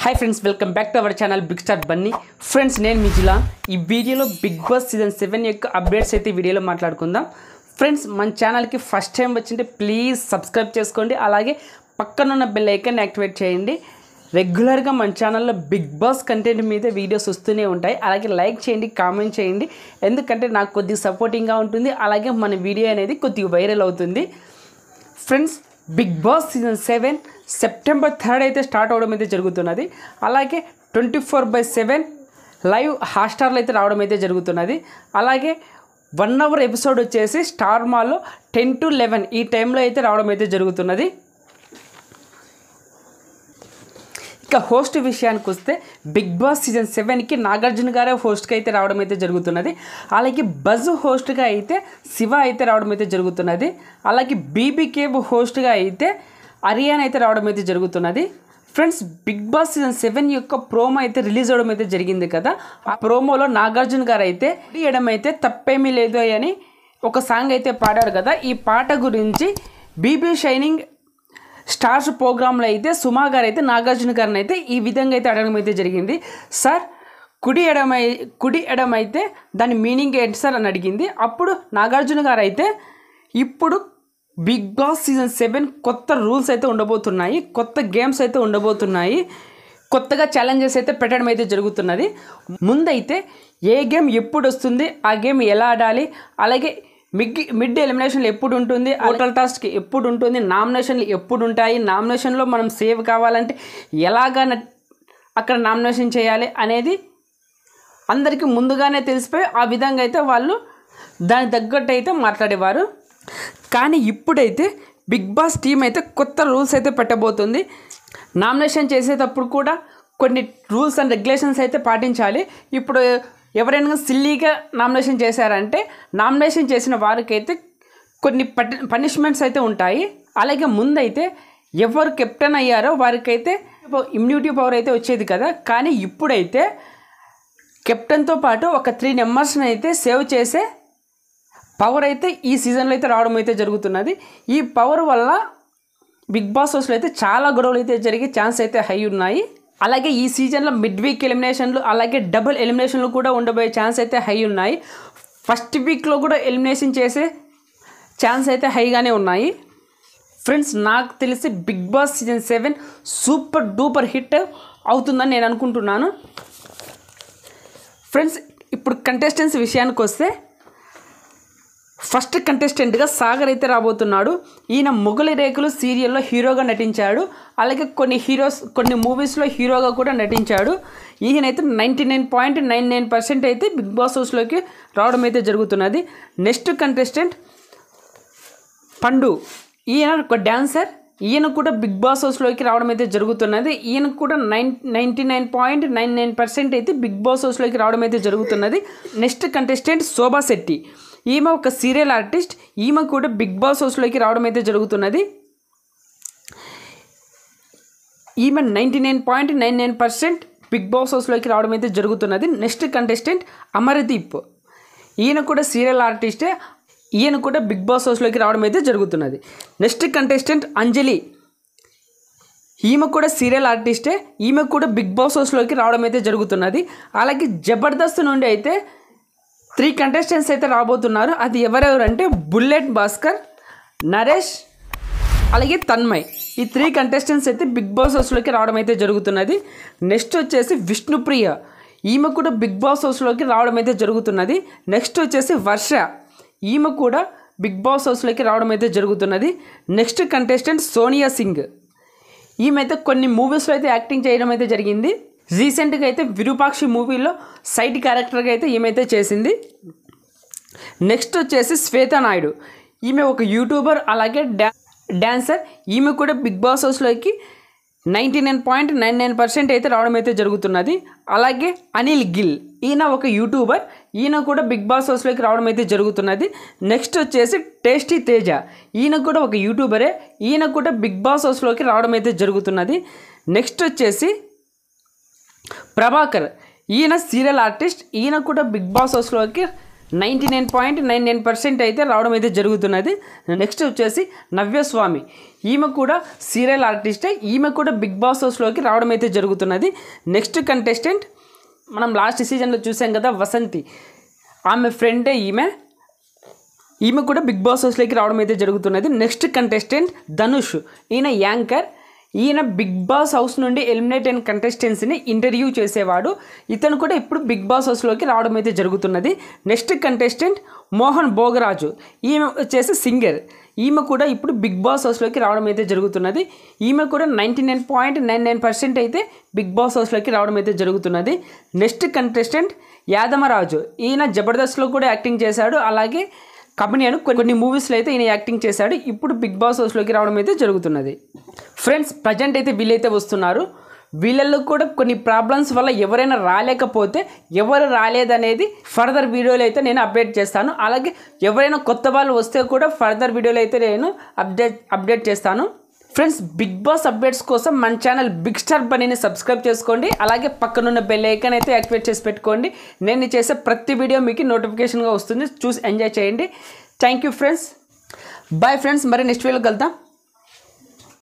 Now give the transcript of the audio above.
hi friends welcome back to our channel big star Bunny friends నేను మిజిలా ఈ వీడియోలో బిగ్ బాస్ సీజన్ సెవెన్ యొక్క అప్డేట్స్ అయితే ఈ వీడియోలో మాట్లాడుకుందాం ఫ్రెండ్స్ మన ఛానల్కి ఫస్ట్ టైం వచ్చింటే ప్లీజ్ సబ్స్క్రైబ్ చేసుకోండి అలాగే పక్కనున్న బెల్ ఐకాన్ యాక్టివేట్ చేయండి రెగ్యులర్గా మన ఛానల్లో బిగ్ బాస్ కంటెంట్ మీద వీడియోస్ వస్తూనే ఉంటాయి అలాగే లైక్ చేయండి కామెంట్ చేయండి ఎందుకంటే నాకు కొద్దిగా సపోర్టింగ్గా ఉంటుంది అలాగే మన వీడియో అనేది కొద్దిగా వైరల్ అవుతుంది friends Bigg Boss season seven September third అయితే స్టార్ట్ అవడం అయితే జరుగుతున్నది అలాగే twenty four by seven live హాట్స్టార్లో అయితే రావడం అయితే జరుగుతున్నది అలాగే వన్ అవర్ ఎపిసోడ్ వచ్చేసి స్టార్ మాల్లో టెన్ టు లెవెన్ ఈ టైంలో అయితే రావడం అయితే జరుగుతున్నది ఇక హోస్ట్ విషయానికి వస్తే బిగ్ బాస్ సీజన్ సెవెన్కి నాగార్జున గారే హోస్ట్గా అయితే రావడం అయితే జరుగుతున్నది అలాగే బజ్ హోస్ట్గా అయితే శివ అయితే రావడం అయితే జరుగుతున్నది అలాగే బీబీకేబ్ హోస్ట్గా అయితే అరియాన్ అయితే రావడం అయితే జరుగుతున్నది friends Bigg Boss season seven యొక్క ప్రోమో అయితే రిలీజ్ అవ్వడం అయితే జరిగింది కదా ఆ ప్రోమోలో నాగార్జున గారు అయితే వేయడం అయితే తప్పేమీ లేదు అని ఒక సాంగ్ అయితే పాడారు కదా ఈ పాట గురించి బీబీ షైనింగ్ స్టార్స్ ప్రోగ్రాంలో అయితే సుమా గారు అయితే నాగార్జున గారిని అయితే ఈ విధంగా అయితే అడగడం అయితే జరిగింది సార్ కుడి ఎడమై కుడి ఎడమైతే దాని మీనింగ్ ఏంటి సార్ అని అడిగింది అప్పుడు నాగార్జున గారు అయితే ఇప్పుడు బిగ్ బాస్ సీజన్ సెవెన్ కొత్త రూల్స్ అయితే ఉండబోతున్నాయి కొత్త గేమ్స్ అయితే ఉండబోతున్నాయి కొత్తగా ఛాలెంజెస్ అయితే పెట్టడం అయితే జరుగుతున్నది ముందైతే ఏ గేమ్ ఎప్పుడు వస్తుంది ఆ గేమ్ ఎలా ఆడాలి అలాగే మిగ్ మిడ్ ఎలిమినేషన్లు ఎప్పుడు ఉంటుంది టోటల్ టాస్క్ ఎప్పుడు ఉంటుంది నామినేషన్లు ఎప్పుడు ఉంటాయి నామినేషన్లో మనం సేవ్ కావాలంటే ఎలాగా న- అక్కడ నామినేషన్ చేయాలి అనేది అందరికీ ముందుగానే తెలిసిపోయి ఆ విధంగా అయితే వాళ్ళు దాని తగ్గట్టు అయితే మాట్లాడేవారు కానీ ఇప్పుడైతే బిగ్ బాస్ టీం అయితే కొత్త రూల్స్ అయితే పెట్టబోతుంది నామినేషన్ చేసేటప్పుడు కూడా కొన్ని రూల్స్ అండ్ రెగ్యులేషన్స్ అయితే పాటించాలి ఇప్పుడు ఎవరైనా సిల్లీగా నామినేషన్ చేశారంటే నామినేషన్ చేసిన వారికైతే కొన్ని పటి పనిష్మెంట్స్ అయితే ఉంటాయి అలాగే ముందైతే ఎవరు కెప్టెన్ అయ్యారో వారికైతే ఇమ్యూనిటీ పవర్ అయితే వచ్చేది కదా కానీ ఇప్పుడైతే కెప్టెన్తో పాటు ఒక త్రీ నెంబర్స్ని అయితే సేవ్ చేసే పవర్ అయితే ఈ సీజన్లో అయితే రావడం అయితే జరుగుతున్నది ఈ పవర్ వల్ల బిగ్ బాస్ హౌస్లో అయితే చాలా గొడవలు అయితే జరిగే ఛాన్స్ అయితే హై ఉన్నాయి అలాగే ఈ సీజన్లో మిడ్ వీక్ ఎలిమినేషన్లు అలాగే డబుల్ ఎలిమినేషన్లు కూడా ఉండబోయే ఛాన్స్ అయితే హై ఉన్నాయి ఫస్ట్ వీక్లో కూడా ఎలిమినేషన్ చేసే ఛాన్స్ అయితే హైగానే ఉన్నాయి ఫ్రెండ్స్ నాకు తెలిసి Bigg Boss season seven super duper hit అవుతుందని నేను అనుకుంటున్నాను ఫ్రెండ్స్ ఇప్పుడు కంటెస్టెంట్స్ విషయానికి వస్తే ఫస్ట్ కంటెస్టెంట్గా సాగర్ అయితే రాబోతున్నాడు ఈయన మొగలి రేకులు సీరియల్లో హీరోగా నటించాడు అలాగే కొన్ని హీరోస్ కొన్ని మూవీస్లో హీరోగా కూడా నటించాడు ఈయనైతే ninety nine point nine nine percent అయితే బిగ్ బాస్ హౌస్లోకి రావడం అయితే జరుగుతున్నది నెక్స్ట్ కంటెస్టెంట్ పండు ఈయన ఒక డాన్సర్ ఈయన కూడా బిగ్ బాస్ హౌస్లోకి రావడం అయితే జరుగుతున్నది ఈయన కూడా nine ninety nine point nine nine percent అయితే బిగ్ బాస్ హౌస్లోకి రావడం అయితే జరుగుతున్నది నెక్స్ట్ కంటెస్టెంట్ శోభా శెట్టి ఈమె ఒక సీరియల్ ఆర్టిస్ట్ ఈమె కూడా బిగ్ బాస్ హౌస్లోకి రావడం అయితే జరుగుతున్నది ఈమె ninety nine point nine nine percent Bigg Boss హౌస్లోకి రావడం అయితే జరుగుతున్నది నెక్స్ట్ కంటెస్టెంట్ అమరదీప్ ఈయన కూడా సీరియల్ ఆర్టిస్టే ఈయన కూడా బిగ్ బాస్ హౌస్లోకి రావడం అయితే జరుగుతున్నది నెక్స్ట్ కంటెస్టెంట్ అంజలి ఈమె కూడా సీరియల్ ఆర్టిస్టే ఈమె కూడా బిగ్ బాస్ హౌస్లోకి రావడం అయితే జరుగుతున్నది అలాగే జబర్దస్త్ నుండి అయితే త్రీ కంటెస్టెంట్స్ అయితే రాబోతున్నారు అది ఎవరెవరు అంటే బుల్లెట్ భాస్కర్ నరేష్ అలాగే తన్మయ్ ఈ త్రీ కంటెస్టెంట్స్ అయితే బిగ్ బాస్ హౌస్లోకి రావడం అయితే జరుగుతున్నది నెక్స్ట్ వచ్చేసి విష్ణుప్రియ ఈమె కూడా బిగ్ బాస్ హౌస్లోకి రావడం అయితే జరుగుతున్నది నెక్స్ట్ వచ్చేసి వర్ష ఈమె కూడా బిగ్ బాస్ హౌస్లోకి రావడం అయితే జరుగుతున్నది నెక్స్ట్ కంటెస్టెంట్ సోనియా సింగ్ ఈమె అయితే కొన్ని మూవీస్లో అయితే యాక్టింగ్ చేయడం అయితే జరిగింది రీసెంట్గా అయితే విరూపాక్షి మూవీలో సైడ్ క్యారెక్టర్గా అయితే ఈమె చేసింది నెక్స్ట్ వచ్చేసి శ్వేత నాయుడు ఈమె ఒక యూట్యూబర్ అలాగే డా డాన్సర్ ఈమె కూడా బిగ్ బాస్ హౌస్లోకి ninety nine point nine nine percent అయితే రావడం అయితే జరుగుతున్నది అలాగే అనిల్ గిల్ ఈయన ఒక యూట్యూబర్ ఈయన కూడా బిగ్ బాస్ హౌస్లోకి రావడం అయితే జరుగుతున్నది నెక్స్ట్ వచ్చేసి టేస్టీ తేజ ఈయన కూడా ఒక యూట్యూబరే ఈయన కూడా బిగ్ బాస్ హౌస్లోకి రావడం అయితే జరుగుతున్నది నెక్స్ట్ వచ్చేసి ప్రభాకర్ ఈయన సీరియల్ ఆర్టిస్ట్ ఈయన కూడా బిగ్ బాస్ హౌస్లోకి ninety nine point nine nine percent అయితే రావడం అయితే జరుగుతున్నది నెక్స్ట్ వచ్చేసి నవ్యస్వామి ఈమె కూడా సీరియల్ ఆర్టిస్టే ఈమె కూడా బిగ్ బాస్ హౌస్లోకి రావడం అయితే జరుగుతున్నది నెక్స్ట్ కంటెస్టెంట్ మనం లాస్ట్ సీజన్లో చూసాం కదా వసంతి ఆమె ఫ్రెండే ఈమె ఈమె కూడా బిగ్ బాస్ హౌస్లోకి రావడం అయితే జరుగుతున్నది నెక్స్ట్ కంటెస్టెంట్ ధనుష్ ఈయన యాంకర్ ఈయన బిగ్ బాస్ హౌస్ నుండి ఎలిమినేట్ అయిన కంటెస్టెంట్స్ని ఇంటర్వ్యూ చేసేవాడు ఇతను కూడా ఇప్పుడు బిగ్ బాస్ హౌస్లోకి రావడం అయితే జరుగుతున్నది నెక్స్ట్ కంటెస్టెంట్ మోహన్ భోగరాజు ఈమె వచ్చేసి సింగర్ ఈమె కూడా ఇప్పుడు బిగ్ బాస్ హౌస్లోకి రావడం అయితే జరుగుతున్నది ఈమె కూడా ninety nine point nine nine percent అయితే బిగ్ బాస్ హౌస్లోకి రావడం అయితే జరుగుతున్నది నెక్స్ట్ కంటెస్టెంట్ యాదమరాజు ఈయన జబర్దస్త్లో కూడా యాక్టింగ్ చేశాడు అలాగే కబనియన్ కొన్ని మూవీస్లో అయితే ఈయన యాక్టింగ్ చేశాడు ఇప్పుడు బిగ్ బాస్ హౌస్లోకి రావడం అయితే జరుగుతున్నది ఫ్రెండ్స్ ప్రజెంట్ అయితే వీళ్ళైతే వస్తున్నారు వీళ్ళల్లో కూడా కొన్ని ప్రాబ్లమ్స్ వల్ల ఎవరైనా రాలేకపోతే ఎవరు రాలేదనేది ఫర్దర్ వీడియోలో అయితే నేను అప్డేట్ చేస్తాను అలాగే ఎవరైనా కొత్త వాళ్ళు వస్తే కూడా ఫర్దర్ వీడియోలో అయితే నేను అప్డేట్ అప్డేట్ చేస్తాను ఫ్రెండ్స్ బిగ్ బాస్ అప్డేట్స్ కోసం మన ఛానల్ బిగ్ స్టార్ బనీని సబ్స్క్రైబ్ చేసుకోండి అలాగే పక్కనున్న బెల్ ఐకాన్ అయితే యాక్టివేట్ చేసి పెట్టుకోండి నేను చేసే ప్రతి వీడియో మీకు నోటిఫికేషన్గా వస్తుంది చూసి ఎంజాయ్ చేయండి thank you friends bye friends మరి నెక్స్ట్ వీడియోకి వెళ్తాం